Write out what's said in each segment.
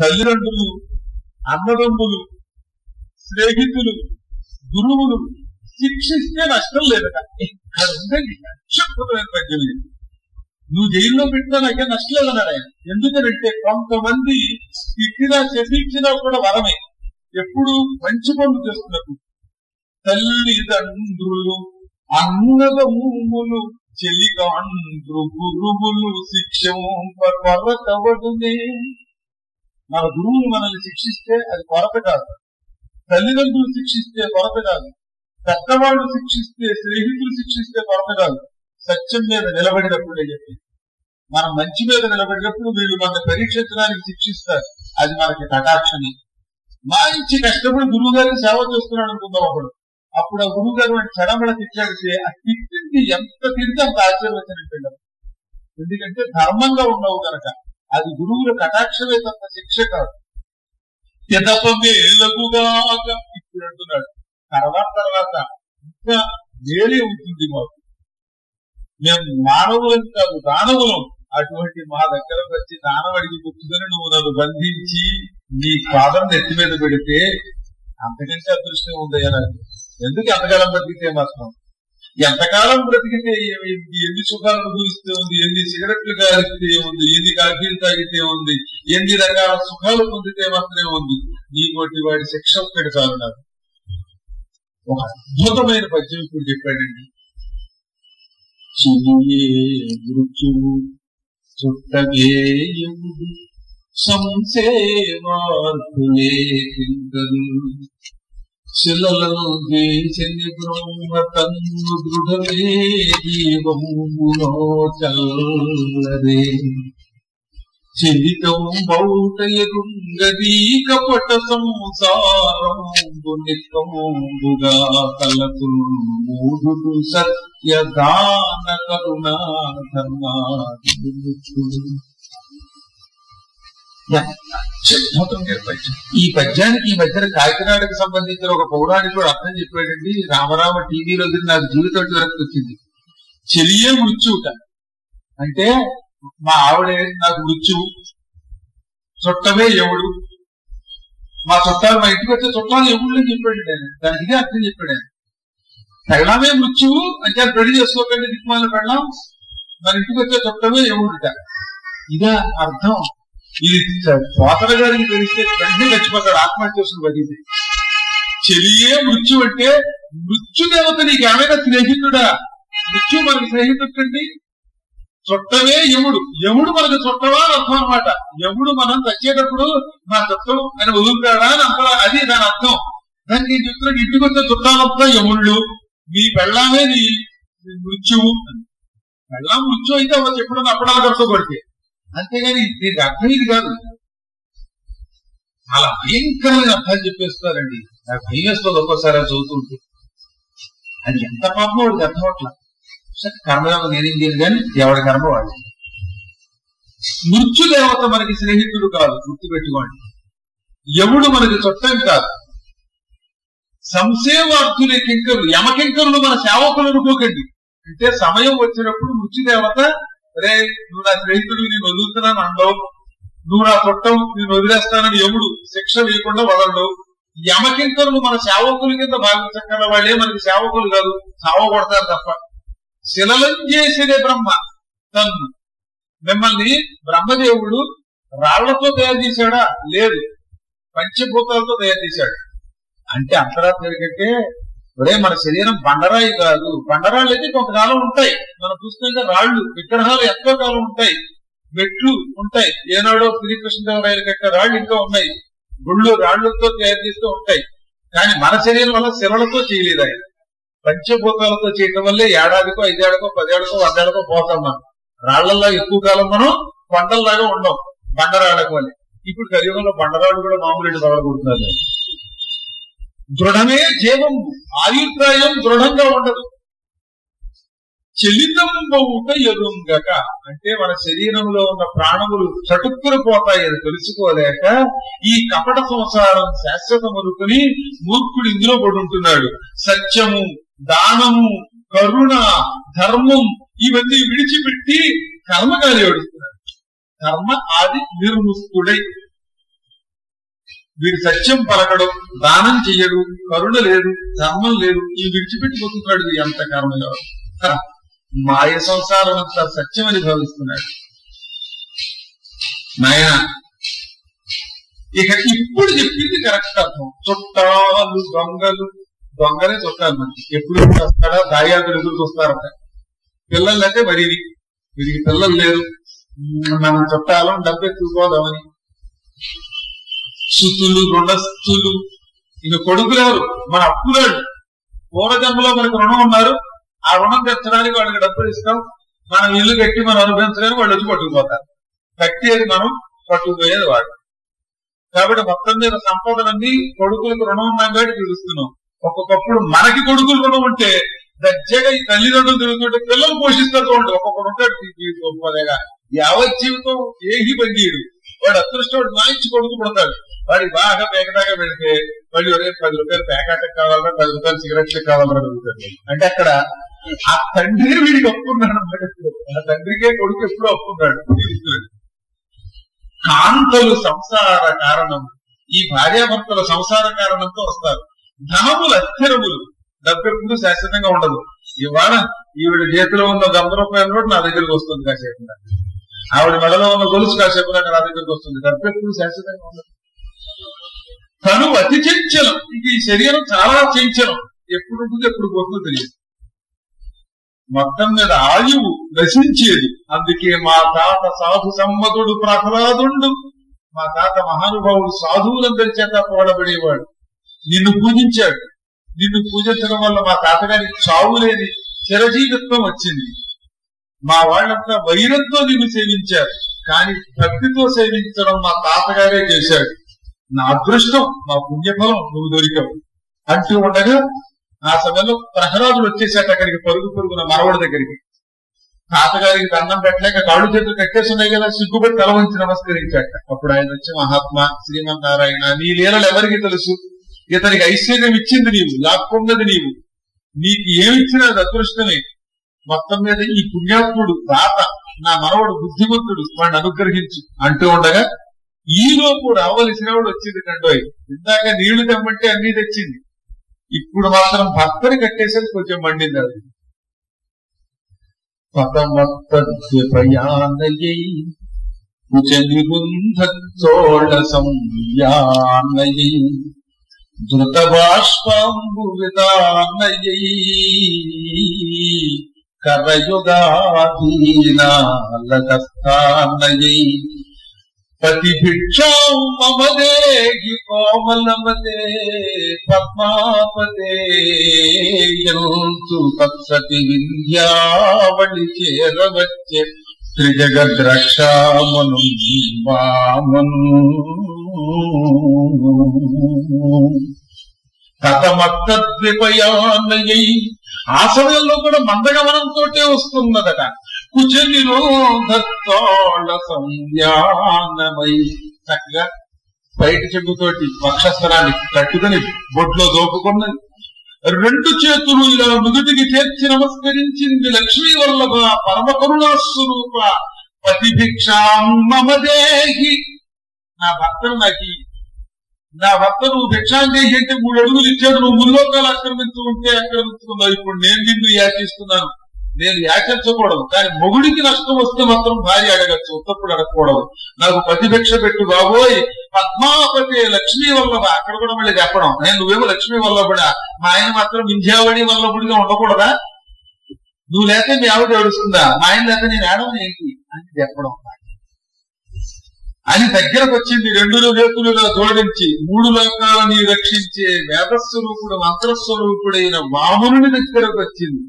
తల్లిదండ్రులు అన్నదమ్ములు స్నేహితులు గురువులు శిక్షిస్తే నష్టం లేదట ఇక్కడ ఉందండి అత్యద్భుతమైన పద్యం ఇది. నువ్వు జైల్లో పెట్టినా నాకే నష్టం లేదన్నాడు ఆయన ఎందుకంటే కొంతమంది తిట్టినా శిక్షించినా కూడా వరమే ఎప్పుడు మంచి పనులు చేస్తున్నప్పుడు తల్లిదండ్రులు అన్నదమ్ములు చెలిగాండ్రు గురువులు శిక్షంపరకవడునే మన గురువులు మనల్ని శిక్షిస్తే అది కొరత కాదు తల్లిదండ్రులు శిక్షిస్తే కొరత కాదు పెద్దవాళ్ళు శిక్షిస్తే స్నేహితులు శిక్షిస్తే కొరత కాదు సత్యం మీద నిలబడినప్పుడే చెప్పి మనం మంచి మీద నిలబడినప్పుడు వీళ్ళు మన పరీక్షించడానికి శిక్షిస్తారు అది మనకి కటాక్షని మంచి కష్టపడి గురువు గారికి సేవ చేస్తున్నాడు అనుకుందాం అప్పుడు అప్పుడు ఆ గురువు గారు వాడిని చెడమడ తిట్టాడితే ఆ తిట్టింది ఎంత తిరిగి అంత ఆశీర్వచనంటాడు ఎందుకంటే ధర్మంగా ఉండవు కనుక అది గురువుల కటాక్షమే తప్ప శిక్ష కాదు ఎదపమేలగుగాక ఇప్పుడు అంటున్నాడు తర్వాత తర్వాత ఇంకా మేలే ఉంటుంది మాకు మేము మానవులం కాదు దానవులం అటువంటి మా దగ్గరకు వచ్చి దానం అడిగి కూర్చుని నువ్వు నన్ను బంధించి నీ పాదం నెత్తి మీద పెడితే అంతకంటే అదృష్టం ఉందయ్యా నాకు ఎందుకు ఎంతకాలం బ్రతికితే మాత్రం ఎంతకాలం బ్రతికితే ఏమి- ఎన్ని సుఖాలు అనుభవిస్తే ఉంది ఎన్ని సిగరెట్లు కాలిస్తే ఉంది ఎన్ని కాఫీలు తాగితే ఉంది ఎన్ని రకాల సుఖాలు పొందితే మాత్రమే ఉంది నీ కొట్టి వాడి శిక్ష ఒక్కటి చాలు నాకు ఒక అద్భుతమైన పద్యం ఇప్పుడు చెప్పాడండి చిలియే మృత్యువు చుట్టగేయముడు సంసేవార్కులే కిందరు శిలలను దేశని బ్రహ్మ తన్ను దృఢమే జీవమునో చల్లరే చరితం బౌట ఎరుంగదీ కపట సంసారంబు నిత్యముగా కలతు మూఢుడు సత్య దాన కరుణా ధర్మాత్ముడు అద్భుతం పద్యం ఈ పద్యానికి ఈ మధ్యన కాకినాడకు సంబంధించిన ఒక పౌరాణికుడు అర్థం చెప్పాడండి రామరామ టీవీలో తిరిగి నాకు జీవితం వరకు వచ్చింది చెలియే మృత్యువుట అంటే మా ఆవిడే నాకు మృత్యువు చుట్టమే యముడు మా చుట్టాలు మా ఇంటికి వచ్చే చుట్టాలు యముడు అని చెప్పాడు ఆయన దానికి ఇదే అర్థం చెప్పాడు ఆయన పెళ్ళమే మృత్యువు అంటే అది పెళ్లి చేసుకోకండి దిక్కుమాల పెళ్ళం మన ఇంటికి వచ్చే చుట్టమే యముడుట ఇదే అర్థం ఇది పోతన గారికి తెలిస్తే వెంటనే చచ్చిపోతాడు ఆత్మహత్య చేసుకుని బతికితే చెలియే మృత్యు అంటే మృత్యు దేవత నీకు ఏమైనా స్నేహితుడా మృత్యు మనకి స్నేహితుడండి చుట్టమే యముడు యముడు మనకు చుట్టవా అని అర్థం అనమాట యముడు మనం చచ్చేటప్పుడు మా చుట్టం అని వదులుతాడా అని అంత అది దాని అర్థం దానికి నేను చెప్తున్నాను ఇంటికి వచ్చే చుట్టాలంతా యముళ్ళు మీ పెళ్ళామే నీ నీ మృత్యువు అని. పెళ్ళాం మృత్యు అయితే వాళ్ళు చెప్పడం అప్పడాలు ఖర్చు కొడితే అంతేగాని దీనికి అర్థం ఇది కాదు అలా భయంకరమైన అర్థాలు చెప్పేస్తారండి నాకు భయం వేస్తుంది ఒక్కోసారి అది చదువుతుంటే అది ఎంత పాపం వాడికి అర్థం అవట్లా సరే కర్మయోగం నేనేం చేయను కానీ ఎవడి కర్మ వాడు మృత్యు దేవత మనకి స్నేహితుడు కాదు గుర్తుపెట్టుకోండి యముడు మనకి చుట్టం కాదు సంసేవార్థులే కింకరులు యమకింకరులు మన సేవకులు అనుకోకండి అంటే సమయం వచ్చినప్పుడు మృత్యుదేవత రే నువ్వు నా స్నేహితుడు నేను వదులుతున్నాను అండవు నువ్వు నా చుట్టం నేను వదిలేస్తానని యముడు శిక్ష వేయకుండా వదలడు యమకింకరులు మన సేవకుల కింద భావించగల వాళ్ళే మనకి సేవకులు కాదు సావ కొడతారు తప్ప శిలలం చేసేదే బ్రహ్మ తన్ను మిమ్మల్ని బ్రహ్మదేవుడు రాళ్లతో తయారు చేశాడా లేదు పంచభూతాలతో తయారు చేశాడు అంటే అంతరాత్మ ఏంటంటే ఒరే మన శరీరం బండరాయి కాదు బండరాళ్ళు అయితే కొంతకాలం ఉంటాయి మనం చూస్తుంటే రాళ్ళు విగ్రహాలు ఎంతో కాలం ఉంటాయి మెట్లు ఉంటాయి ఏనాడో శ్రీకృష్ణదేవరాయలు కట్టిన రాళ్ళు ఇంకా ఉన్నాయి గుళ్ళు రాళ్లతో తయారు చేస్తూ ఉంటాయి కానీ మన శరీరం వల్ల శిలలతో చేయలేదు ఆయన పంచభూతాలతో చేయటం వల్లే ఏడాదికో ఐదేళ్లకో పదేళ్లకో వందేళ్లకో పోతాం మనం రాళ్లల్లో ఎక్కువ కాలం మనం కొండల్లాగా ఉండం బండరాళ్ళకు వల్లే ఇప్పుడు కలియుగంలో బండరాళ్ళు కూడా మామూలు పగలగొడుతున్నారు దృఢమే జీవం ఆయుర్దాయం దృఢంగా ఉండదు చెలితంబవుట ఎరుంగక అంటే మన శరీరంలో ఉన్న ప్రాణములు చటుక్కులు పోతాయి అని తెలుసుకోలేక ఈ కపట సంసారం శాశ్వతమనుకుని మూర్ఖుడు ఇందులో పడి ఉంటున్నాడు సత్యము దానము కరుణ ధర్మం ఇవన్నీ విడిచిపెట్టి కర్మకాలి ఏడుస్తున్నాడు కర్మ ఆది నిర్ముక్తుడై వీడు సత్యం పలకడు దానం చెయ్యడు కరుణ లేదు ధర్మం లేదు ఈ విడిచిపెట్టిపోతున్నాడు ఇది ఎంత కారణంగా హ, మాయ సంసారం అంతా సత్యమని భావిస్తున్నాడు నాయన ఇక ఇప్పుడు చెప్పింది కరెక్ట్ అర్థం చుట్టాలు దొంగలు దొంగలే చుట్టాలు మనకి ఎప్పుడు వస్తాడా దాయాదులు ఎదురుకు వస్తారట పిల్లలు అయితే మరి ఇది. వీడికి పిల్లలు లేరు ఉమ్, మనం చుట్టాలం డబ్బు ఎత్తుకోదామని సుతులు రుణస్థులు ఇక కొడుకులేరు మన అప్పులాడు పూర్వజన్మలో మనకు రుణం ఉన్నారు ఆ రుణం తెచ్చడానికి వాళ్ళకి డబ్బులు ఇస్తాం మనం ఇల్లు కట్టి మనం అనుభవించడానికి వాళ్ళు వచ్చి పట్టుకుపోతారు కట్టేది మనం పట్టుకుపోయేది వాడు కాబట్టి మొత్తం మీద సంపదలన్నీ కొడుకులకు రుణం ఉన్నాం కాబట్టి తీరుస్తున్నాం ఒక్కొక్కప్పుడు మనకి కొడుకులు రుణం ఉంటే దర్జాగా ఈ తల్లిదండ్రులు తిరుగుతుంటే పిల్లలు పోషిస్తూ ఉంటాడు ఒక్కొక్కడు ఉంటాడు ఈ- ఈ గొప్పదేగా యావత్ జీవితం ఏహి బందీయుడు వాడు అదృష్టవాడు మంచి కొడుకు పుడతాడు వాడి బాగా పేకదాకా పెడితే మళ్ళీ ఒరే పది రూపాయలు పేకాటకు కావాలరా పది రూపాయలు సిగరెట్లకు కావాలరా అడుగుతాడు అంటే అక్కడ ఆ తండ్రి వీడికి ఒప్పుకున్నాడు అన్నమాట ఆ తండ్రికే కొడుకు ఎప్పుడూ ఒప్పుకున్నాడు తీరుస్తున్నాడు కాంతలు సంసార కారణం ఈ భార్యాభర్తల సంసార కారణంతో వస్తారు ధనములు అస్థిరములు డబ్బు ఎప్పుడు శాశ్వతంగా ఉండదు ఇవాళ ఈవిడ చేతిలో ఉన్న వంద రూపాయల నోటు నా దగ్గరికి వస్తుంది కాసేపు ఆవిడ మెడలో ఉన్న గొలుసు కాసేపు దాకా నా దగ్గరికి వస్తుంది డబ్బు ఎప్పుడు శాశ్వతంగా ఉండదు తను అతి చంచలం ఇది ఈ శరీరం చాలా చంచలం ఎప్పుడు ఉంటుంది ఎప్పుడు పోతుందో తెలియదు మొత్తం మీద ఆయువు నశించేది అందుకే మా తాత సాధు సమ్మతుడు ప్రహ్లాదుండు మా తాత మహానుభావుడు సాధువులందరి చేత పోడబడేవాడు నిన్ను పూజించాడు నిన్ను పూజించడం వల్ల మా తాతగారికి చావు లేని చిరజీవిత్వం వచ్చింది మా వాళ్ళంతా వైరంతో నిన్ను సేవించారు కానీ భక్తితో సేవించడం మా తాతగారే చేశాడు నా అదృష్టం నా పుణ్యఫలం నువ్వు దొరికావు అంటూ ఉండగా ఆ సమయంలో ప్రహ్లాదుడు వచ్చేసాట అక్కడికి పరుగు పరుగున మనవడి దగ్గరికి తాతగారికి దండం పెట్టలేక కాళ్ళు చేతులు కట్టేస్తున్నాయి కదా సిగ్గుపడి తల వంచి నమస్కరించాట అప్పుడు ఆయన వచ్చి మహాత్మా శ్రీమన్నారాయణ నీ లీలలు ఎవరికి తెలుసు ఇతనికి ఐశ్వర్యం ఇచ్చింది నీవు లాక్కున్నది నీవు నీకు ఏమిచ్చినా అది అదృష్టమే మొత్తం మీద ఈ పుణ్యాత్ముడు తాత నా మనవడు బుద్ధిమంతుడు వాడిని అనుగ్రహించు అంటూ ఉండగా ఈ లోపు రావలసిన వాడు వచ్చింది కండోయ్ ఇందాక నీళ్లు తెమ్మంటే అన్ని తెచ్చింది ఇప్పుడు మాత్రం భర్తని కట్టేసరికి కొంచెం మండింది అది పదమత్తద్విపయానయై కుచనిరుంధోళ సంయానయై ధృతబాష్పాంబు విదానయై కరయుగాధీనాలకస్థానయై ప్రతిభిక్షాం మమ దేహి కోమలమతే పద్మాపతే యంతు తత్సతి వింధ్యావళి చేరవచ్చే త్రిజగద్రక్షామను వామను కథమత్తద్విపయానయై ఆ సమయంలో కూడా మందగమనంతో వస్తున్నదట కుచనిరోధోళ సంయానమై చక్కగా బయట చెప్పుతోటి వక్షస్వరాన్ని కట్టుకుని బొట్లో దోపుకున్నది రెండు చేతులు ఇలా నుదుటికి చేర్చి నమస్కరించింది లక్ష్మీ వల్లభ పరమ కరుణా స్వరూప పతిభిక్షాం మమ దేహి నా భర్తను నాకు ఇయ్యి. నా భర్త నువ్వు భిక్షాం చేసి అంటే మూడు అడుగులు ఇచ్చాడు నువ్వు ముల్లోకాలు ఆక్రమించుకుంటే ఆక్రమించుకున్నావు ఇప్పుడు నేను నిన్ను యాచిస్తున్నాను నేను యాచించకూడదు కానీ మొగుడికి నష్టం వస్తే మాత్రం భార్య అడగచ్చు ఉత్తప్పుడు అడగకూడదు నాకు ప్రతిభిక్ష పెట్టు బాబోయ్ పద్మాపతి లక్ష్మీ వల్లభ అక్కడ కూడా మళ్ళీ చెప్పడం నేను నువ్వేమో లక్ష్మీ వల్లభుడా మా ఆయన మాత్రం వింధ్యావళి వల్లభుడిగా ఉండకూడదా నువ్వు లేక మీ ఆవిడ ఏడుస్తుందా మా ఆయన లేక నేను ఏడవని ఏంటి అని చెప్పడం అని దగ్గరకు వచ్చింది రెండు చేతులుగా జోడించి మూడు లోకాలని రక్షించే వేదస్వరూపుడు మంత్రస్వరూపుడైన వామనుని దగ్గరకు వచ్చింది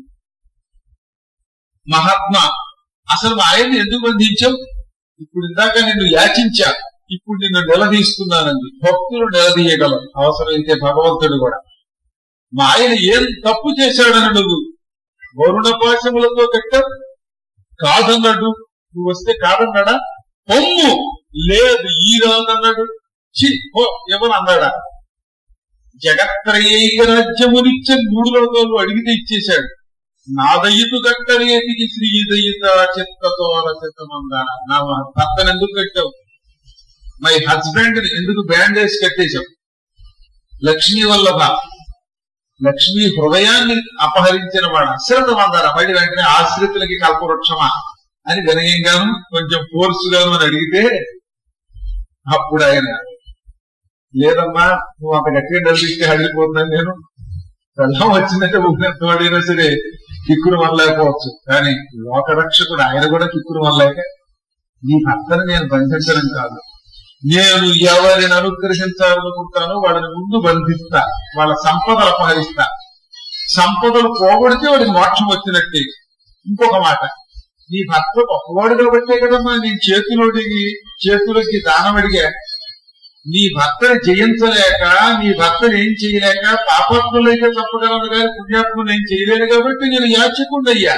మహాత్మా అసలు మా ఆయన్ని ఎందుకు బంధించావు ఇప్పుడు ఇందాక నిన్ను యాచించా ఇప్పుడు నిన్ను నిలదీస్తున్నానండి భక్తులు నిలదీయగలరు అవసరమైతే భగవంతుడు కూడా మా ఆయన ఏం తప్పు చేశాడని నువ్వు వరుణ పాశములతో కట్టావు కాదన్నాడు నువ్వు వస్తే కాదన్నాడా పొమ్ము లేదు ఈ రాదన్నాడు చి ఓ ఎవరు అన్నాడా జగత్రయేక రాజ్యమునిచ్చే మూడు లోకాలు అడిగితే ఇచ్చేశాడు నా దయ్యతు కట్టరేతికి శ్రీ దయ్యత చిత్తతో రచితమందాన నా భర్తను ఎందుకు కట్టావు మై హస్బెండ్ ఎందుకు బ్యాండేజ్ కట్టేశాం లక్ష్మీ వల్లభ లక్ష్మీ హృదయాన్ని అపహరించిన వాడు అశ్రద్ధ మందార మళ్ళీ వెంటనే ఆశ్రితులకి కల్పవృక్షమా అని వినయంగాను కొంచెం ఫోర్స్ గాను అని అడిగితే అప్పుడు ఆయన లేదమ్మా నువ్వు అంత గట్టిగా డబ్బిస్తే అడిగిపోతున్నాను నేను పెళ్ళం వచ్చిందంటే ఊపినంత వాడైనా సరే కిక్కురు వనలేకపోవచ్చు కానీ లోకరక్షకుడు ఆయన కూడా కిక్కురు వనలేక నీ భర్తను నేను బంధించడం కాదు నేను ఎవరిని అనుగ్రహించాలనుకుంటానో వాళ్ళని ముందు బంధిస్తా వాళ్ళ సంపదలు అపహరిస్తా సంపదలు పోగొడితే వాడికి మోక్షం వచ్చినట్టే ఇంకొక మాట నీ భర్త గొప్పవాడు కాబట్టే కదమ్మా నీ చేతిలోడికి చేతులకి దానం అడిగా నీ భర్తని జయించలేక నీ భర్తను ఏం చేయలేక పాపాత్ములైతే తప్పగలను కానీ పుణ్యాత్ములు ఏం చేయలేను కాబట్టి నేను యాచకుండయ్యా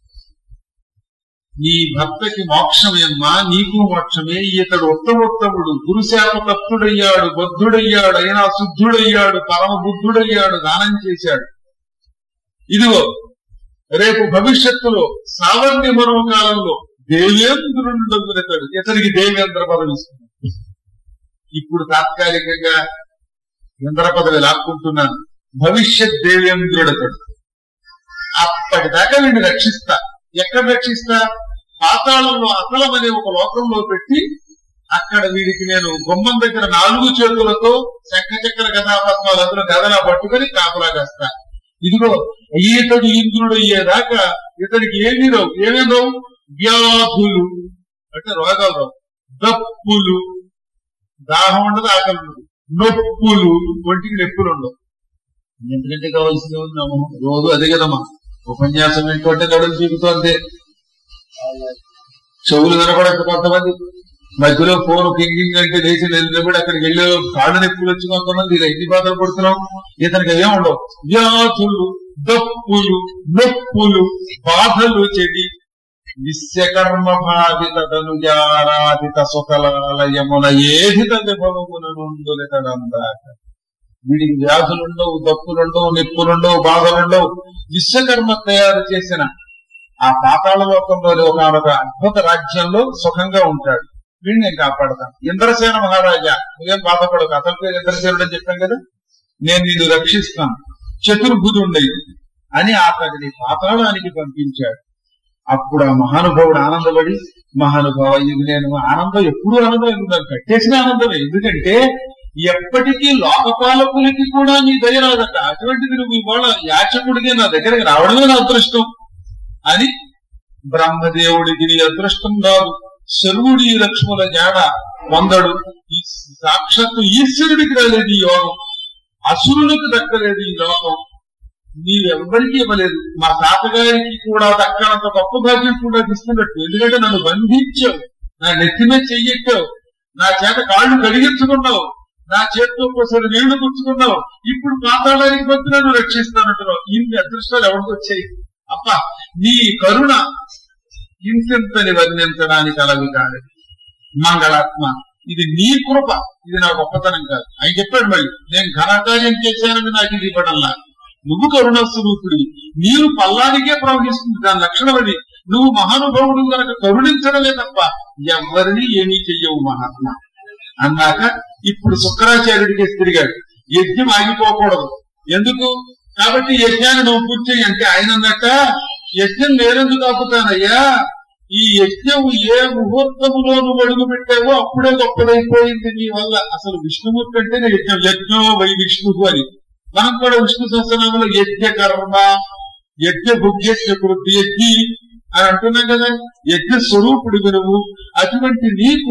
నీ భర్తకి మోక్షమేమ్మా నీకు మోక్షమే ఇతడు ఉత్తమోత్తముడు గురుశాప తప్తుడయ్యాడు బద్ధుడయ్యాడు అయినా శుద్ధుడయ్యాడు పరమ బుద్ధుడయ్యాడు దానం చేశాడు ఇదిగో రేపు భవిష్యత్తులో సావర్ణ్య మరో కాలంలో దేవేంద్రుండగునతాడు ఇతనికి దేవేంద్ర పదవి ఇస్తుంది ఇప్పుడు తాత్కాలికంగా ఇంద్ర పదవి లాక్కుంటున్నాను భవిష్యత్ దేవేంద్రుడతడు అప్పటిదాకా వీడిని రక్షిస్తా ఎక్కడ రక్షిస్తా పాతాళంలో అతలం అనే ఒక లోకంలో పెట్టి అక్కడ వీడికి నేను గుమ్మం దగ్గర నాలుగు చేతులతో శంఖచక్ర గదాపద్మాలు అందులో గదలా పట్టుకొని కాపలా కాస్తా ఇదిగో ఈతడు ఇంద్రుడు అయ్యేదాకా ఇతడికి ఏమీ రావు ఏమేం రావు వ్యాధులు అంటే రోగాలు రావు దప్పులు దాహం ఉండదు ఆకలి ఉండదు నొప్పులు ఒంటికి నొప్పులు ఉండవు ఎందుకంటే కావాల్సింది ఉన్నాము రోజు అదే కదమ్మా ఉపన్యాసం ఏంటంటే నడులు చూపుతూ అంతే చెవులు కనపడక కొంతమంది మధ్యలో ఫోన్ కింగింగ్ అంటే లేచి నిలబడి అక్కడికి వెళ్ళే కాళ్ళు నొప్పులు వచ్చి కొంతమంది ఇలా ఎన్ని బాధలు పడుతున్నాం ఇతనికి ఏం ఉండవు వ్యాధులు దప్పులు నొప్పులు బాధలు చెడి నిత్యకర్మ బాధిత తనుజారాధిత సుఖలాలయమున ఏధిత విభవమున నుండులితడందాక వీడికి వ్యాధులుండవు దప్పులుండవు నిప్పులుండవు బాధలుండవు విశ్వకర్మ తయారు చేసిన ఆ పాతాళ లోకంలోని ఒక అద్భుత రాజ్యంలో సుఖంగా ఉంటాడు వీడిని నేను కాపాడతాను ఇంద్రసేన మహారాజా నువ్వేం బాధపడకు అతని పేరు ఇంద్రసేనుడు అని చెప్పాం కదా నేను నిన్ను రక్షిస్తాను చతుర్భుజుండయి అని అతడిని పాతాళానికి పంపించాడు అప్పుడు ఆ మహానుభావుడు ఆనందపడి మహానుభావ ఇది నేను ఆనందం ఎప్పుడు ఆనందం ఎందుకు కట్టేసిన ఆనందమే ఎందుకంటే ఎప్పటికీ లోకపాలకులకి కూడా నీ దయ రాదట అటువంటిది నువ్వు ఇవాళ యాచకుడికి నా దగ్గరికి రావడమే నా అదృష్టం అని బ్రహ్మదేవుడికి నీ అదృష్టం రాదు శర్వుడి లక్ష్ముల జాడ పొందడు ఈ సాక్షాత్తు ఈశ్వరుడికి రాలేదు ఈ యోగం అసురులకు దక్కలేదు ఈ లోకం నీవెవ్వరికీ ఇవ్వలేదు మా తాతగారికి కూడా దక్కనంత గొప్ప భాగ్యం కూడా ఇస్తున్నట్టు ఎందుకంటే నన్ను బంధించావు నా నెత్తి మీద చెయ్యెట్టావు నా చేత కాళ్ళు కడిగించుకున్నావు నా చేతితో ఒకసారి నీళ్లు పుచ్చుకున్నావు ఇప్పుడు పాతాళానికి పంపి నన్ను రక్షిస్తానంటున్నావు ఇన్ని అదృష్టాలు ఎవరికి వచ్చాయి అప్ప నీ కరుణ ఇంతింతని వర్ణించడానికి అలవి కాదు మంగళాత్మ ఇది నీ కృప ఇది నా గొప్పతనం కాదు ఆయన చెప్పాడు మళ్ళీ నేను ఘనకార్యం చేశానని నాకు ఇది ఇవ్వడంలా నువ్వు కరుణ స్వరూపుడి నీరు పల్లానికే ప్రవహిస్తుంది దాని లక్షణం అది నువ్వు మహానుభావుడు కనుక కరుణించడమే తప్ప ఎవరిని ఏమీ చెయ్యవు మహాత్మ అన్నాక ఇప్పుడు శుక్రాచార్యుడికి తిరిగాడు యజ్ఞం ఆగిపోకూడదు ఎందుకు కాబట్టి యజ్ఞాన్ని నువ్వు పూర్తి చేయి అంటే ఆయన అన్నట్ట యజ్ఞం నేనెందుకు ఆపుతానయ్యా ఈ యజ్ఞం ఏ ముహూర్తములో నువ్వు అడుగు పెట్టావో అప్పుడే గొప్పదైపోయింది నీ వల్ల అసలు విష్ణుమూర్తి అంటేనే యజ్ఞం యజ్ఞో వై విష్ణు అని మనం కూడా విష్ణు సహస్రనామంలో యజ్ఞ కర్మ యజ్ఞ భుగ్యజ్ఞ కృతి యజ్ఞి అని అంటున్నాం కదా యజ్ఞ స్వరూపుడు నువ్వు అటువంటి నీకు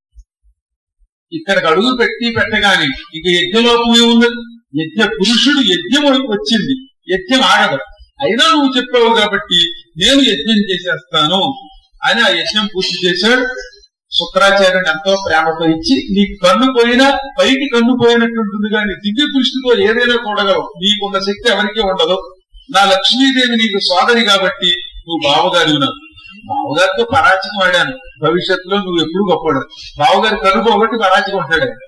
ఇక్కడికి అడుగు పెట్టి పెట్టగానే ఇక యజ్ఞలోపం ఏమున్నది యజ్ఞ పురుషుడు యజ్ఞం వచ్చింది యజ్ఞం ఆగదు అయినా నువ్వు చెప్పావు కాబట్టి నేను యజ్ఞం చేసేస్తాను అని ఆ యజ్ఞం పూర్తి చేశాడు శుక్రాచార్యుని ఎంతో ప్రేమతో ఇచ్చి నీ కన్ను పోయినా పైకి కన్ను పోయినట్టుంటుంది కానీ దివ్య దృష్టితో ఏదైనా కూడగలవు నీకున్న శక్తి ఎవరికీ ఉండదు నా లక్ష్మీదేవి నీకు సోదరి కాబట్టి నువ్వు బావగారి నాకు బావగారితో పరాచకం ఆడాను భవిష్యత్తులో నువ్వు ఎప్పుడు గొప్పడు బావగారి కన్ను పోగొట్టి పరాచకం ఉంటాడు ఆయన.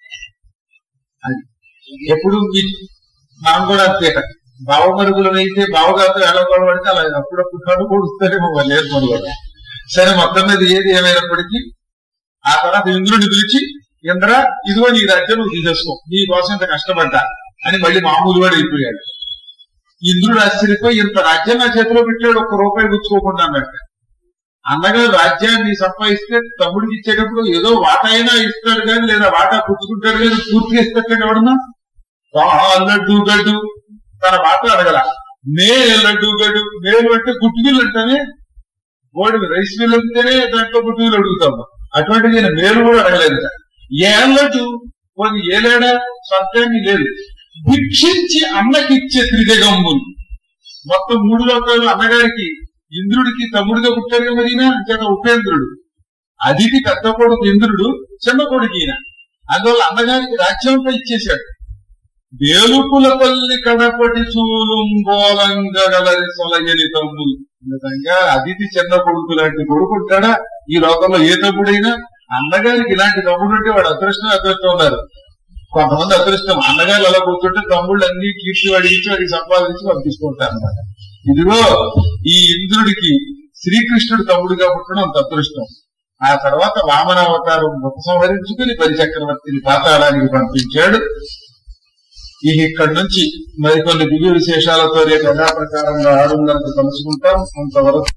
అది ఎప్పుడు మీ- మనం కూడా అంతే బావమరుగులు అయితే బావగారితో ఎలా గొడవడితే అలా అప్పుడప్పుడు కన్ను కొడుస్తారేమో వాళ్ళు ఏర్పడు కూడా సరే మొత్తం మీద ఏది ఏమైనప్పటికీ ఆ తర్వాత ఇంద్రుడిని పిలిచి ఇంద్ర ఇదిగో నీ రాజ్యం నువ్వు తీసేసుకో నీ కోసం ఇంత కష్టపడ్డా అని మళ్ళీ మామూలు వాడు అయిపోయాడు ఇంద్రుడు ఆశ్చర్యపోయి ఇంత రాజ్యం నా చేతిలో పెట్టాడు ఒక్క రూపాయి పుచ్చుకోకుండా అన్నట్టు అన్నగారు రాజ్యాన్ని సంపాదిస్తే తమ్ముడికి ఇచ్చేటప్పుడు ఏదో వాటా అయినా ఇస్తాడు కానీ లేదా వాటా పుచ్చుకుంటాడు కానీ పూర్తిగా ఇస్తాడు ఎవడన్నా లడ్డు గడ్డు తన మాట అడగల మే లడ్డు గడ్డు మేలు అంటే గుట్టుగిల్లు అంటేనే బోడి రైస్ మిల్ అంటేనే దాంట్లో గుట్టుగిల్లు అడుగుతాము అటువంటి నేను మేలు కూడా అడగలేదు ఏ లడ్డు కొన్ని ఏలేడా స్వర్గాన్ని లేదు భిక్షించి అన్నకిచ్చే త్రిజగమ్ములు మొత్తం మూడు లోకాలు అన్నగారికి ఇంద్రుడికి తమ్ముడిగా పుట్టారు కదా మరి ఈయన అంతేనా ఉపేంద్రుడు అదితి పెద్ద కొడుకు ఇంద్రుడు చిన్న కొడుకు ఈయన అందువల్ల అన్నగారికి రాజ్యంపై ఇచ్చేశాడు వేలుపులపల్లి కడపటి చూలుంబోలంగగలరి సొలగని తమ్ములు నిజంగా అదితి చిన్న కొడుకు లాంటి కొడుకు ఉంటాడా ఈ లోకంలో ఏ తమ్ముడైనా అన్నగారికి ఇలాంటి తమ్ముడు ఉంటే వాడు అదృష్టం అదృష్టం ఉన్నారు కొంతమంది అదృష్టం అన్నగారు అలా కూర్చుంటే తమ్ముళ్ళు అన్ని కీర్తి అడిగించి వాడికి సంపాదించి పంపిస్తుంటారు అనమాట ఇదిగో ఈ ఇంద్రుడికి శ్రీకృష్ణుడు తమ్ముడిగా పుట్టడం అంత అదృష్టం ఆ తర్వాత వామన అవతారం ఉపసంహరించుకుని బలిచక్రవర్తిని పాతాళానికి పంపించాడు ఈ ఇక్కడి నుంచి మరికొన్ని దివ్య విశేషాలతో రేపు యథాప్రకారంగా ఆరున్నరకు కలుసుకుంటాం అంతవరకు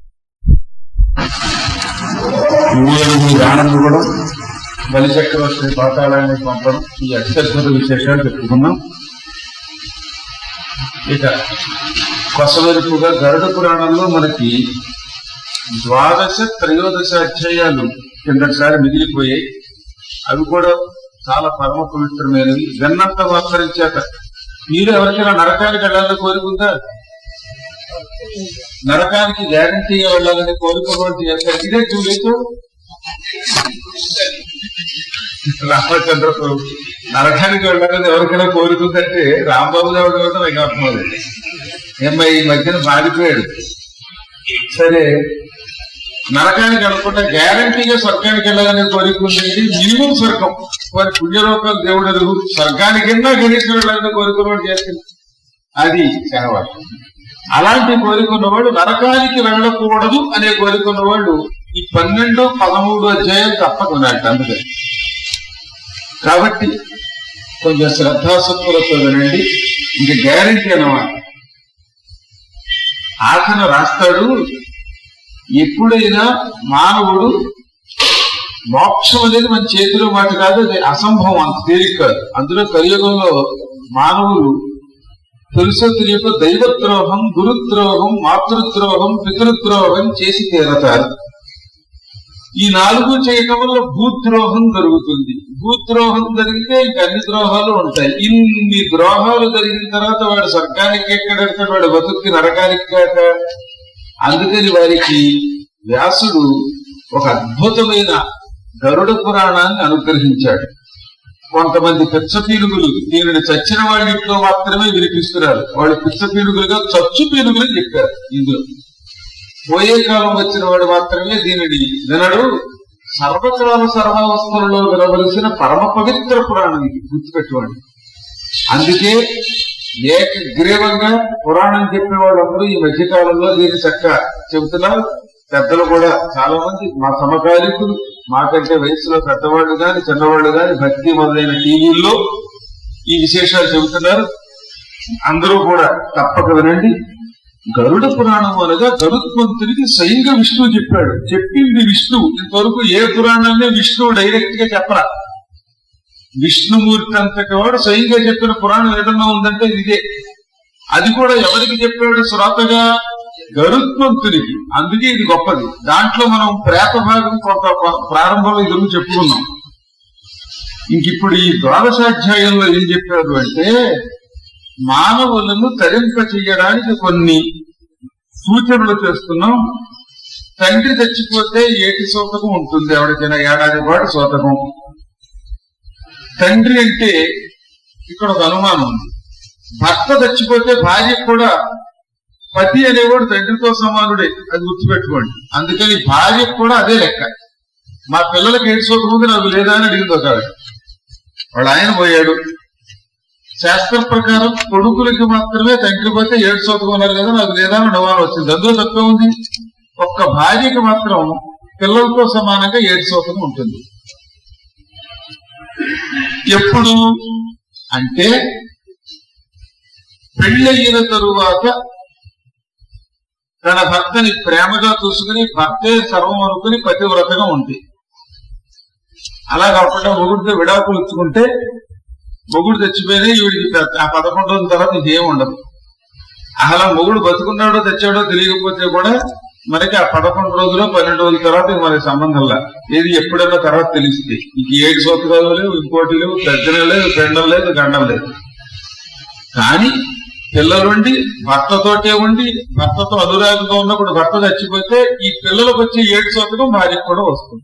ఊరడుగు ఆనంద్ కూడా బలిచక్రవర్తిని పాతాళానికి పంపడం ఈ అత్యద్భుత విశేషాలు చెప్పుకున్నాం ఇక కొసవెరుపుగా గరుడ పురాణంలో మనకి ద్వాదశ త్రయోదశ అధ్యాయాలు కిందటిసారి మిగిలిపోయాయి అవి కూడా చాలా పరమ పవిత్రమైనవి విన్నంత మాత్రం చేత మీరు ఎవరికైనా నరకానికి వెళ్ళాలని కోరుకుందా నరకానికి గ్యారంటీగా వెళ్ళాలని కోరుకోవడం చేస్తారు ఇదే చూడలేదు రామచంద్ర ప్రభు నరకానికి వెళ్ళాలని ఎవరికైనా కోరుకుందంటే రాంబాబు గారు కూడా నాకు అర్థమవుతుంది ఏమ్మా ఈ మధ్యన మారిపోయాడు సరే నరకానికి అనుకుంటే గ్యారంటీగా స్వర్గానికి వెళ్ళాలని కోరుకుంది మినిమం స్వర్గం వారి పుణ్యలోకాలు దేవుడు ఎదుగు స్వర్గానికన్నా గణేశ్వరు వెళ్ళాలని కోరుకున్నవాడు చేస్తుంది అది శనవాడు అలాంటి కోరుకున్నవాడు నరకానికి వెళ్ళకూడదు అనే కోరుకున్నవాడు ఈ పన్నెండు పదమూడు అధ్యాయం తప్పక వినాలి అందుకని కాబట్టి కొంచెం శ్రద్ధాసక్తులతో వినండి ఇంక గ్యారంటీ అన్నమాట ఆఖన రాస్తాడు ఎప్పుడైనా మానవుడు మోక్షం అనేది మన చేతిలో మాట కాదు అది అసంభవం అంత తేలిక కాదు అందులో కలియుగంలో మానవులు తెలుసో తెలియక దైవద్రోహం గురుద్రోహం మాతృద్రోహం పితృద్రోహం చేసి తీరతారు ఈ నాలుగు చేయటం వల్ల భూద్రోహం జరుగుతుంది భూద్రోహం జరిగితే ఇంక అన్ని ద్రోహాలు ఉంటాయి ఇన్ని ద్రోహాలు జరిగిన తర్వాత వాడు స్వర్గానికి ఎక్కడెడతాడు వాడు బతుక్కి నరకానికి కాక అందుకని వారికి వ్యాసుడు ఒక అద్భుతమైన గరుడ పురాణాన్ని అనుగ్రహించాడు కొంతమంది పిచ్చ పీనుగులు దీనిని చచ్చిన వాళ్ళ ఇంట్లో మాత్రమే వినిపిస్తున్నారు వాళ్ళు పిచ్చ పీనుగులుగా చచ్చు పీనుగులు చెప్పారు ఇందులో పోయే కాలం వచ్చిన వాడు మాత్రమే దీనిని వినడు సర్వకాల సర్వావస్థలలో వినవలసిన పరమ పవిత్ర పురాణం ఇది గుర్తుపెట్టుకోండి అందుకే ఏకగ్రీవంగా పురాణం చెప్పే వాళ్ళందరూ ఈ మధ్యకాలంలో దీన్ని చక్క చెబుతున్నారు పెద్దలు కూడా చాలా మంది మా సమకాలికులు మాకంటే వయసులో పెద్దవాళ్ళు గాని చిన్నవాళ్ళు గాని భక్తి మొదలైన టీవీల్లో ఈ విశేషాలు చెబుతున్నారు అందరూ కూడా తప్పక వినండి గరుడ పురాణం అనగా గరుత్మంతునికి స్వయంగా విష్ణువు చెప్పాడు చెప్పింది విష్ణువు ఇంతవరకు ఏ పురాణాన్ని విష్ణువు డైరెక్ట్ గా చెప్పరా విష్ణుమూర్తి అంతటి వాడు స్వయంగా చెప్పిన పురాణం ఏదన్నా ఉందంటే ఇదే అది కూడా ఎవరికి చెప్పాడు శ్రోతగా గరుత్మంతునికి అందుకే ఇది గొప్పది దాంట్లో మనం ప్రేత భాగం కొంత ప్రారంభంలో ఎదురు చెప్పుకున్నాం ఇంక ఇప్పుడు ఈ ద్వాదశాధ్యాయంలో ఏం చెప్పారు అంటే మానవులను తరింప చెయ్యడానికి కొన్ని సూచనలు చేస్తున్నాం తండ్రి చచ్చిపోతే ఏటి సూతకం ఉంటుంది ఎవరికైనా ఏడాది పాటు సూతకం తండ్రి అంటే ఇక్కడ ఒక అనుమానం ఉంది భర్త చచ్చిపోతే భార్య కూడా పతి అనేవాడు తండ్రితో సమానుడే అది గుర్తుపెట్టుకోండి అందుకని భార్య కూడా అదే లెక్క మా పిల్లలకి ఏడు సూతకం ఉంది నాకు లేదా అని అడిగింది ఒక ఆవిడ. వాళ్ళ ఆయన పోయాడు శాస్త్రం ప్రకారం కొడుకులకి మాత్రమే తండ్రి పోతే ఏడు సోతకు ఉన్నారు కదా నాకు లేదా అని అనుమానం వచ్చింది అందులో తక్కువ ఉంది ఒక్క భార్యకి మాత్రం పిల్లలతో సమానంగా ఏడు సోతకం ఉంటుంది ఎప్పుడు అంటే పెళ్ళయిన తరువాత తన భర్తని ప్రేమగా చూసుకుని భర్తే సర్వం అనుకుని పతివ్రతగా ఉంది అలా కాకుండా మొగుడితో విడాకులు ఇచ్చుకుంటే మొగుడు తెచ్చిపోయినా ఈవిడికి పెద్ద- ఆ పదకొండు రోజుల తర్వాత ఇంకేం ఉండదు అలా మొగుడు బతుకున్నాడో తెచ్చాడో తెలియకపోతే కూడా మనకి ఆ పదకొండు రోజులు పన్నెండు రోజుల తర్వాత ఇంక మనకి సంబంధంలా ఏది ఎప్పుడైనా తర్వాత తెలిస్తే ఇంక ఏడు సూత్రాలు లేవు ఇంకోటి లేవు పెద్దలు లేదు పెండం లేదు గండం లేదు కానీ పిల్లలుండి భర్తతోటే ఉండి భర్తతో అనురాగంగా ఉన్నప్పుడు భర్త చచ్చిపోతే ఈ పిల్లలకు వచ్చే ఏడు సూత్రం భార్యకు కూడా వస్తుంది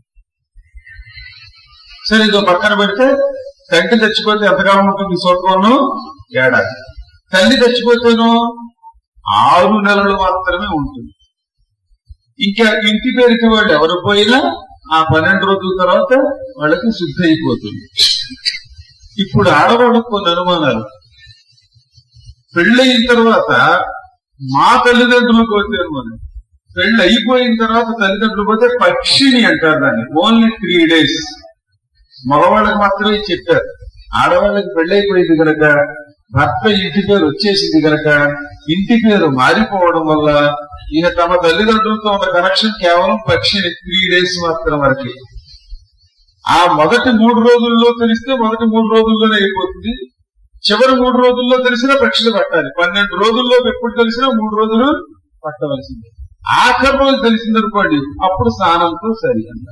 సరే ఇదో పక్కన పెడితే తండ్రి చచ్చిపోతే ఎంతకాలం ఉంటుంది ఈ సూత్రంలో ఏడాది తల్లి చచ్చిపోతేనో ఆరు నెలలు మాత్రమే ఉంటుంది ఇంకా ఇంటి పేరుకి వాళ్ళు ఎవరు పోయినా ఆ పన్నెండు రోజుల తర్వాత వాళ్ళకి శుద్ధి అయిపోతుంది ఇప్పుడు ఆడవాళ్ళకు కొన్ని అనుమానాలు పెళ్ళయిన తర్వాత మా తల్లిదండ్రులు పోతే మనం పెళ్ళి అయిపోయిన తర్వాత తల్లిదండ్రులు పోతే పక్షిని అంటారు దాన్ని ఓన్లీ త్రీ డేస్ మగవాళ్ళకి మాత్రమే చెప్పారు ఆడవాళ్ళకి పెళ్ళైపోయింది కనుక భర్త ఇంటి పేరు వచ్చేసింది కనుక ఇంటి పేరు మారిపోవడం వల్ల ఇక తమ తల్లిదండ్రులతో ఉన్న కనెక్షన్ కేవలం పక్షిని త్రీ డేస్ మాత్రం వరకే ఆ మొదటి మూడు రోజుల్లో తెలిస్తే మొదటి మూడు రోజుల్లోనే అయిపోతుంది చివరి మూడు రోజుల్లో తెలిసినా పక్షులు పట్టాలి పన్నెండు రోజుల్లో ఎప్పుడు తెలిసినా మూడు రోజులు పట్టవలసింది ఆఖరి రోజు తెలిసిందనుకోండి అప్పుడు స్నానంతో సరి అన్నారు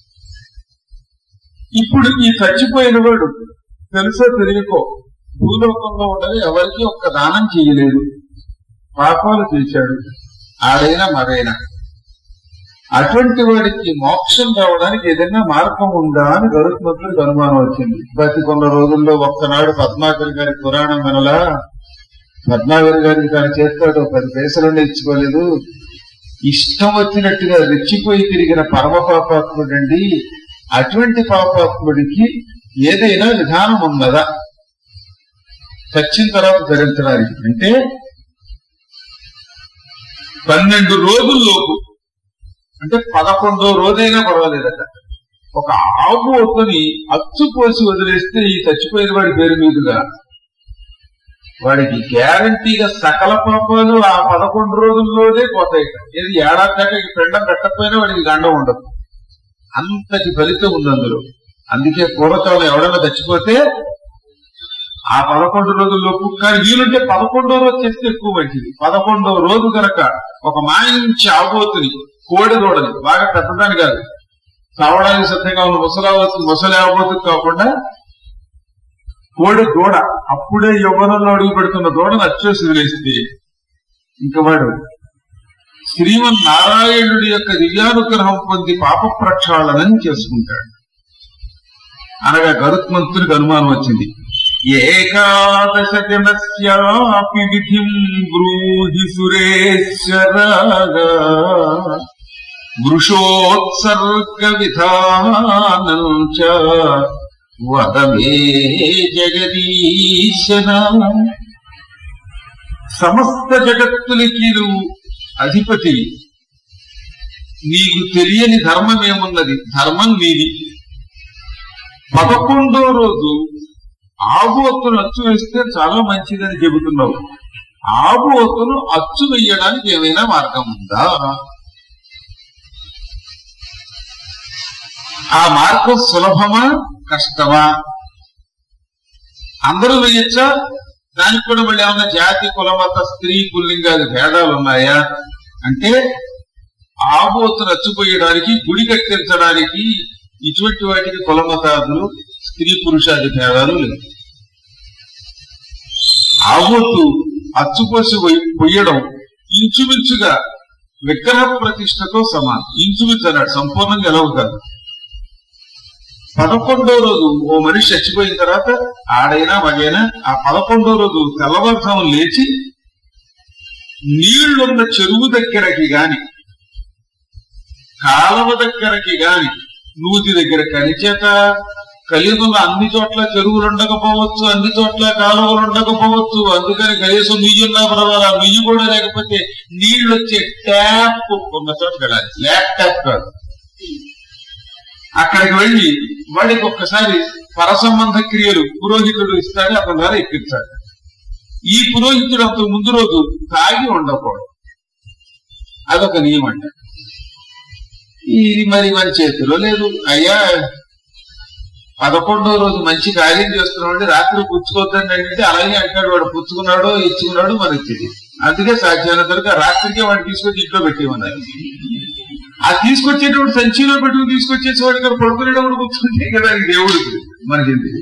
ఇప్పుడు ఈ చచ్చిపోయిన వాడు తెలుసో తెలియకో భూలోకంలో ఉండగా ఎవరికి ఒక్క దానం చేయలేదు పాపాలు చేశాడు ఆడైనా మరైనా అటువంటి వాడికి మోక్షం రావడానికి ఏదైనా మార్గం ఉందా అని గరుత్మంతుడికి అనుమానం వచ్చింది ప్రతి కొన్ని రోజుల్లో ఒక్కనాడు పద్మాకర్ గారి పురాణం వినలా పద్మాకర్ గారికి తను చేస్తాడు పది పైసలు ఇచ్చుకోలేదు ఇష్టం వచ్చినట్టుగా రెచ్చిపోయి తిరిగిన పరమ పాపాత్ముడండి అటువంటి పాపాత్ముడికి ఏదైనా విధానం ఉన్నదా చచ్చిన తర్వాత ధరించడానికి అంటే పన్నెండు రోజుల్లోపు అంటే పదకొండో రోజైనా పర్వాలేదట ఒక ఆవు ఒక్కని అచ్చు పోసి వదిలేస్తే ఈ చచ్చిపోయిన వాడి పేరు మీదుగా వాడికి గ్యారంటీగా సకల పాపాలు ఆ పదకొండు రోజుల్లోనే పోతాయి ఇది ఏడాది దాకా ఈ పిండం కట్టకపోయినా వాడికి గండం ఉండదు అంతటి ఫలితం ఉంది అందులో అందుకే పూర్వకాలం ఎవడన్నా చచ్చిపోతే ఆ పదకొండు రోజుల్లోపు కానీ వీలుంటే పదకొండో రోజు చేస్తే ఎక్కువ మంచిది పదకొండో రోజు కనుక ఒక మాయించి ఆబోతుని కోడి దూడని బాగా పెద్దదాని కాదు చావడానికి సిద్ధంగా ఉన్న ముసలావతు ముసలి ఆబోతుకు కాకుండా కోడి దూడ అప్పుడే యవ్వనంలో అడుగు పెడుతున్న దూడను అచ్చేసి వదిలేస్తే ఇంక వాడు శ్రీమన్ నారాయణుడి యొక్క దివ్యానుగ్రహం పొంది పాప ప్రక్షాళనం చేసుకుంటాడు అనగా గరుత్మంతుడికి అనుమానం వచ్చింది ఏకాదశ దినస్యాపి విధిం బ్రూహి సురేశ్వరగా వృషోత్సర్గ విధానం చ వదమే జగదీశన సమస్త జగత్తులకి నువ్వు అధిపతివి నీకు తెలియని ధర్మం ఏమున్నది ధర్మం నీది పదకొండో రోజు ఆవు ఒత్తును అచ్చు వేస్తే చాలా మంచిదని చెబుతున్నావు ఆవు ఒత్తును అచ్చు వేయడానికి ఏమైనా మార్గం ఉందా ఆ మార్గం సులభమా కష్టమా అందరూ వేయచ్చా దానికి కూడా మళ్ళీ ఏమన్నా జాతి కులమత స్త్రీ పుల్లింగాది భేదాలు ఉన్నాయా అంటే ఆబోతును అచ్చుపోయడానికి గుడి కట్టించడానికి ఇటువంటి వాటికి కులమతాదులు స్త్రీ పురుషాది భేదాలు లేవు ఆబోతు అచ్చుపోసి పొయ్యి- పొయ్యడం ఇంచుమించుగా విగ్రహ ప్రతిష్టతో సమానం ఇంచుమించు అన్నాడు సంపూర్ణంగా ఎలా కాదు పదకొండో రోజు ఓ మనిషి చచ్చిపోయిన తర్వాత ఆడైనా మగైనా ఆ పదకొండో రోజు తెల్లవారుజాము లేచి నీళ్లున్న చెరువు దగ్గరకి గాని కాలవ దగ్గరకి గాని నూతి దగ్గర కనిచేత కలియుగంలో అన్ని చోట్ల చెరువులు ఉండకపోవచ్చు అన్ని చోట్ల కాలువలు ఉండకపోవచ్చు అందుకని కనీసం నుయ్యున్నా పర్వాలా నుయ్యి కూడా లేకపోతే నీళ్లు వచ్చే ట్యాప్ ఉన్న చోట వెళ్ళాలి ల్యాప్ ట్యాప్ కాదు అక్కడికి వెళ్ళి వాడికి ఒక్కసారి పరసంబంధ క్రియలు పురోహితుడు ఇస్తాడు అతని ద్వారా ఎక్కించాడు ఈ పురోహితుడు అంతకు ముందు రోజు తాగి ఉండకూడదు అదొక నియమం అంట ఇది మరి మన చేతిలో లేదు అయ్యా పదకొండో రోజు మంచి కార్యం చేస్తున్నాడు రాత్రి పుచ్చుకోద్దని అంటే అలాగే అంటాడు వాడు పుచ్చుకున్నాడో ఇచ్చుకున్నాడో మనకి తెలియదు అందుకే సాధ్యమైనంత వరకు ఆ రాత్రికే వాడిని తీసుకొచ్చి ఇంట్లో పెట్టేమన్నారు ఆ తీసుకొచ్చేటప్పుడు సంచిలో పెట్టుకుని తీసుకొచ్చేసి వాడు ఇక్కడ పడుకునేటప్పుడు కూర్చుంటే కదా అది దేవుడు మనకి ఎందుకు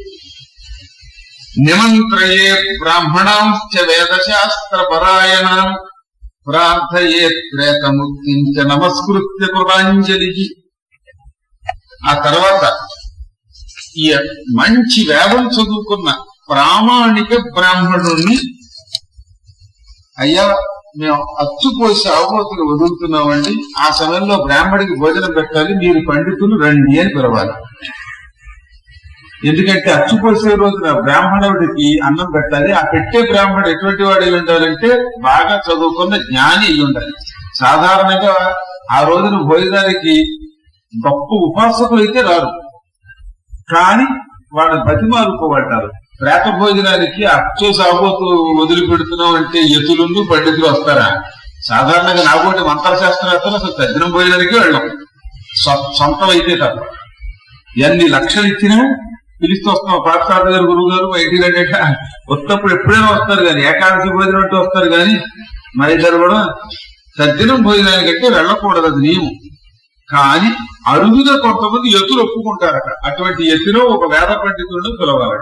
నిమంత్రయే బ్రాహ్మణాంశ్చ వేదశాస్త్ర పరాయణం ప్రార్థయే ప్రేతముక్తించ నమస్కృత్య కృతాంజలి ఆ తర్వాత ఈ మంచి వేదం చదువుకున్న ప్రామాణిక బ్రాహ్మణుణ్ణి అయ్యా మేము అచ్చుపోసి అవబోతులు వదులుతున్నామండి ఆ సమయంలో బ్రాహ్మడికి భోజనం పెట్టాలి మీరు పండితులు రండి అని పిలవాలి ఎందుకంటే అచ్చుపోసే రోజున బ్రాహ్మణుడికి అన్నం పెట్టాలి ఆ పెట్టే బ్రాహ్మణుడు ఎటువంటి వాడు అయి ఉండాలంటే బాగా చదువుకున్న జ్ఞాని అయి ఉండాలి సాధారణంగా ఆ రోజున భోజనానికి గొప్ప ఉపాసకులు అయితే రారు కానీ వాళ్ళని బతిమాలుకోబడ్డారు ప్రేత భోజనానికి అచ్చు సాబోతు వదిలిపెడుతున్నాం అంటే యతులు పండితులు వస్తారా సాధారణంగా నాకోటి మంత్రశాస్త్రవేత్తలు అసలు తద్దినం భోజనానికి వెళ్ళం సొ- సొంతం అయితే తప్ప ఎన్ని లక్షలు ఇచ్చినా పిలిస్తూ వస్తాం పాఠశాల గారు గురువు గారు బయటికి రండి అంటే వస్తప్పుడు ఎప్పుడైనా వస్తారు కానీ ఏకాదశి భోజనం అంటే వస్తారు కానీ మా ఇద్దరు కూడా తద్దినం భోజనానికంటే వెళ్ళకూడదు అది నియమం కానీ అరుదుగా కొంతమంది ఎత్తులు ఒప్పుకుంటారట అటువంటి ఎత్తులో ఒక వేద పండితుడు పిలవాలట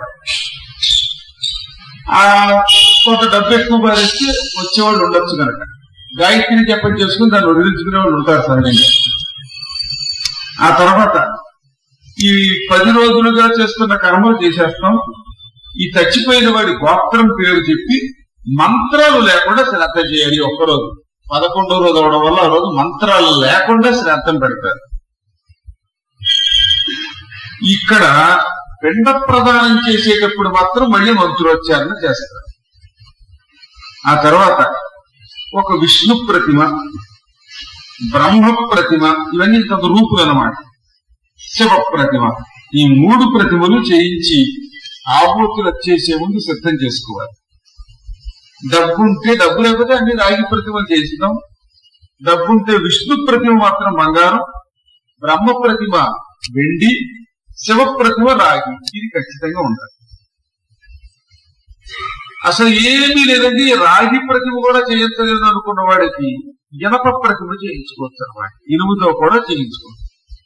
ఆ కొంత డబ్బు ఎక్కువ భరిస్తే వచ్చేవాళ్ళు ఉండొచ్చు కనుక గాయత్రి జపం చేసుకుని దాన్ని వదిలించుకునే వాళ్ళు ఉంటారు సహజంగా ఆ తర్వాత ఈ పది రోజులుగా చేస్తున్న కర్మలు చేసేస్తాం ఈ చచ్చిపోయిన వాడి గోత్రం పేరు చెప్పి మంత్రాలు లేకుండా శ్రద్ధ చేయాలి ఒక్కరోజు పదకొండో రోజు అవడం వల్ల ఆ రోజు మంత్రాలు లేకుండా శ్రాద్ధం పెడతారు ఇక్కడ పిండ ప్రదానం చేసేటప్పుడు మాత్రం మళ్ళీ మంత్రోచ్చారణ చేస్తారు ఆ తర్వాత ఒక విష్ణు ప్రతిమ బ్రహ్మ ప్రతిమ ఇవన్నీ కొంత రూపులు అన్నమాట శివ ప్రతిమ ఈ మూడు ప్రతిమలు చేయించి ఆబోతులు చేసే ముందు సిద్ధం చేసుకోవాలి డబ్బు ఉంటే డబ్బు లేకపోతే అన్ని రాగి ప్రతిమలు చేసినాం డబ్బు ఉంటే విష్ణు ప్రతిమ మాత్రం బంగారం బ్రహ్మ ప్రతిమ వెండి శివ ప్రతిమ రాగి ఇది ఖచ్చితంగా ఉండాలి అసలు ఏమీ లేదండి రాగి ప్రతిమ కూడా చేయించలేదు అనుకున్న వాడికి ఇనప ప్రతిమ చేయించుకోవచ్చు అనమాట ఇనుముతో కూడా చేయించుకోవచ్చు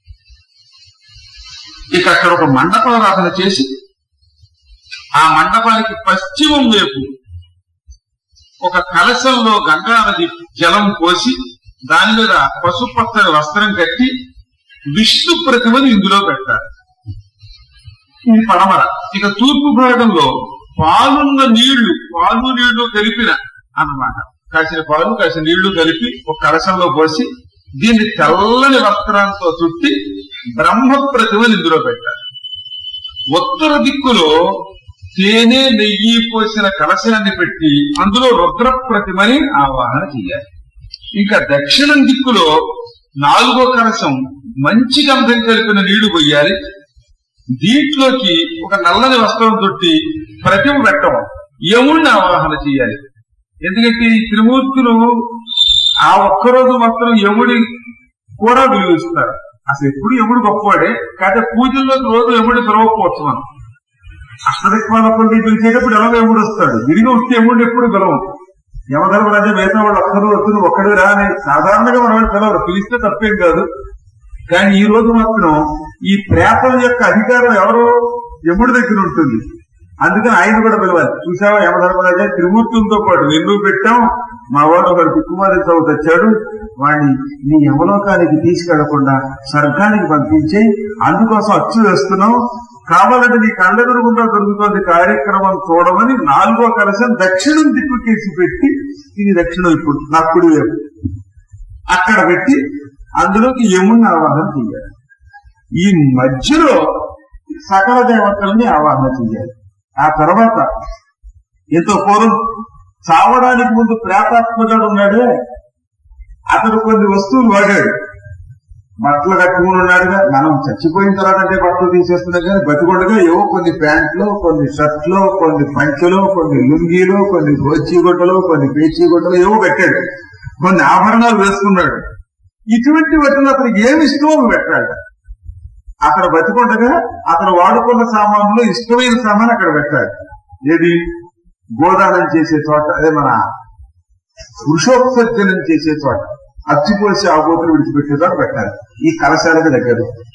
ఇక అక్కడ ఒక మండపారాధన చేసి ఆ మండపానికి పశ్చిమం వైపు ఒక కలశంలో గంగా నది జలం పోసి దాని మీద పసుపచ్చని వస్త్రం కట్టి విష్ణు ప్రతిమని ఇందులో పెట్టాలి ఇది పడమర ఇక తూర్పు భాగంలో పాలున్న నీళ్లు పాలు నీళ్లు కలిపిన అన్నమాట కాసిన పాలు కాసిన నీళ్లు కలిపి ఒక కలశంలో పోసి దీన్ని తెల్లని వస్త్రాలతో చుట్టి బ్రహ్మ ప్రతిమని ఇందులో పెట్టాలి ఉత్తర దిక్కులో తేనె నెయ్యి పోసిన కలశాన్ని పెట్టి అందులో రుద్ర ప్రతిమని ఆవాహన చేయాలి ఇంకా దక్షిణం దిక్కులో నాలుగో కలశం మంచి గంధం కలిపిన నీళ్లు పోయాలి దీంట్లోకి ఒక నల్లని వస్త్రం తొట్టి ప్రతిమ పెట్టడం యముడిని ఆవాహన చేయాలి ఎందుకంటే ఈ త్రిమూర్తులు ఆ ఒక్కరోజు మాత్రం యముడి కూడా విలువిస్తారు అసలు ఎప్పుడు యముడు గొప్పవాడే కాకపోతే పూజల్లోకి రోజు యముడి పిలవకపోవచ్చు మనం అష్టదిక్పాలకుల్ని పిలిచేటప్పుడు ఎలాగో యముడు వస్తాడు విరిగి వస్తే యముడు ఎప్పుడు పిలవం యమధర్మరాజు మిగతా వాళ్ళు ఒక్కరు వద్దు ఒక్కడే రా అని సాధారణంగా మనం వెళ్ళి పిలవరు పిలిస్తే తప్పేం కాదు కానీ ఈ రోజు మాత్రం ఈ ప్రేతల యొక్క అధికారం ఎవరో యముడి దగ్గర ఉంటుంది అందుకని ఆయన కూడా పిలవాలి చూసావా యమధర్మరాజా త్రిమూర్తులతో పాటు నిన్ను పెట్టాం మా వాడు ఒకడు కుమారి చదువు తెచ్చాడు వాడిని నీ యమలోకానికి తీసుకెళ్లకుండా స్వర్గానికి పంపించి అందుకోసం అచ్చు వేస్తున్నాం కావాలంటే నీ కళ్ళెదురుగుండా దొరుకుతుంది కార్యక్రమం చూడమని నాలుగో కలశం దక్షిణం దిక్కు కేసి పెట్టి ఇది దక్షిణం ఇప్పుడు నా కుడి వైపు అక్కడ పెట్టి అందులోకి యముని ఆవాహన చేయాలి ఈ మధ్యలో సకల దేవతల్ని ఆవాహన చేయాలి ఆ తర్వాత ఎంతో పూర్వం చావడానికి ముందు ప్రేతాత్మగాడు ఉన్నాడే అతడు కొన్ని వస్తువులు వాడాడు బట్టలు కట్టుకుని ఉన్నాడుగా మనం చచ్చిపోయిన తర్వాత అంటే బట్టలు తీసేస్తున్నాం కానీ బతికొండగా ఏవో కొన్ని ప్యాంట్లు కొన్ని షర్ట్లు కొన్ని పంచెలు కొన్ని లుంగీలు కొన్ని గోచి గుడ్డలు కొన్ని పేచీ గుడ్డలు ఏవో పెట్టాడు కొన్ని ఆభరణాలు వేసుకున్నాడు ఇటువంటి వాటిలో అతనికి ఏమి ఇష్టమో అవి పెట్టాడు అక్కడ బతికొండగా అతను వాడుకున్న సామాన్లు ఇష్టమైన సామాన్ అక్కడ పెట్టాడు ఏది గోదానం చేసే చోట అదే మన వృషోత్సర్జనం చేసే చోట అచ్చిపోసి ఆగోతులు విడిచిపెట్టే చోట పెట్టాలి ఈ కలశాలకు దగ్గర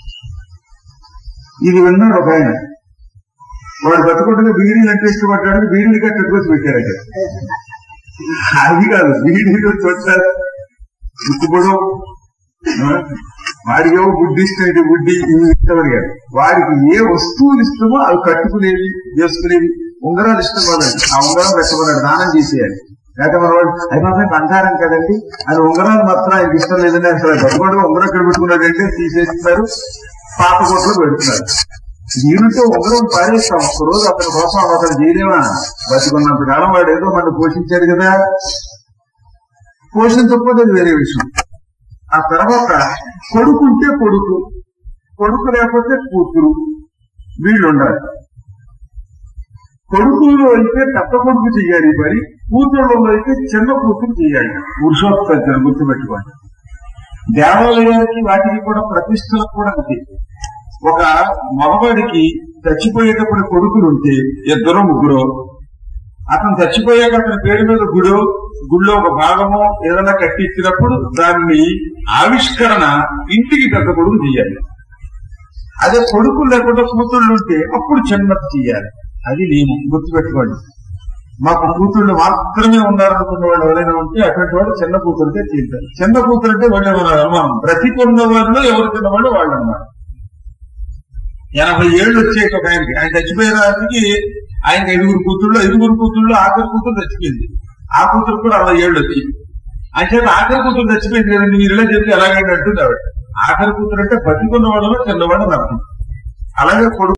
ఇది విన్నాడు ఒక ఆయన వాడు బతుకుండగా బీడీలు అంటే ఇష్టపడ్డాడు బీడీలు కట్టుకోసి పెట్టాడు అక్కడ అది కాదు బీడీలు చూస్తారు ముక్కుపడం వాడికి ఏవో బుద్ధి ఇష్టం ఇది బుద్ధి ఇవి ఇష్టమని కాదు వాడికి ఏ వస్తువులు ఇష్టమో అవి కట్టుకునేవి చేసుకునేవి ఉంగరాలు ఇష్టం కదండి ఆ ఉంగరం పెట్టమన్నాడు దానం చేసేయాలి లేకపోతే మన వాడు అయిపోయి బంగారం కదండి అది ఉంగరాలు మాత్రం ఆయనకి ఇష్టం లేదని అసలు బతుకోవడం ఉంగరం ఎక్కడ పెట్టుకున్నాడంటే తీసేస్తున్నారు పాత కొట్లో పెడుతున్నారు దీనితో ఉంగరం పారేస్తాం ఒక్కరోజు అతని కోసం అతను చేయలేమా బతుకున్నంత కాలం వాడు ఏదో మనం పోషించాడు కదా పోషించకపోతే అది వేరే విషయం ఆ తర్వాత కొడుకుంటే కొడుకు కొడుకు లేకపోతే కూతురు వీళ్ళు ఉండాలి కొడుకులో అయితే పెద్ద కొడుకు చెయ్యాలి మరి కూతురులో అయితే చిన్న కూతురు చేయాలి పురుషోత్సవం గుర్తుపెట్టుకోండి దేవాలయానికి వాటికి కూడా ప్రతిష్టలకు కూడా అంతే ఒక మగవాడికి చచ్చిపోయేటప్పుడు కొడుకులు ఉంటే ఇద్దరు ముగ్గురు అతను చచ్చిపోయాక అతని పేరు మీద గుడో గుడిలో ఒక భాగమో ఏదైనా కట్టించినప్పుడు దాన్ని ఆవిష్కరణ ఇంటికి పెద్ద కొడుకు చేయాలి అదే కొడుకులు లేకుండా కూతుళ్ళు ఉంటే అప్పుడు చిన్నది చేయాలి అది నియమం గుర్తుపెట్టుకోండి మాకు కూతుళ్ళు మాత్రమే ఉన్నారనుకున్న వాళ్ళు ఎవరైనా ఉంటే అటువంటి వాడు చిన్న కూతురికే చేశారు చిన్న కూతురు అంటే వాళ్ళు ఎవరు అనుమానం బ్రతికున్న వాళ్ళు ఎవరు చిన్నవాళ్ళు వాళ్ళు అన్నమాట ఎనభై ఏళ్ళు వచ్చాయి ఒక ఆయనకి ఆయన చచ్చిపోయేదానికి ఆయనకి ఐదుగురు కూతుళ్ళు ఐదుగురు కూతుళ్ళు ఆఖరి కూతురు చచ్చిపోయింది ఆ కూతురు కూడా అరవై ఏళ్ళు వచ్చి ఆయన చేత ఆఖరి కూతురు చచ్చిపోయింది కదండి మీరు ఇలా చెప్తే ఎలాగైనా అంటుంది ఆవిడ ఆఖరి కూతురు అంటే బతికున్న వాళ్ళలో చిన్నవాడు అర్థం అలాగే కొడుకు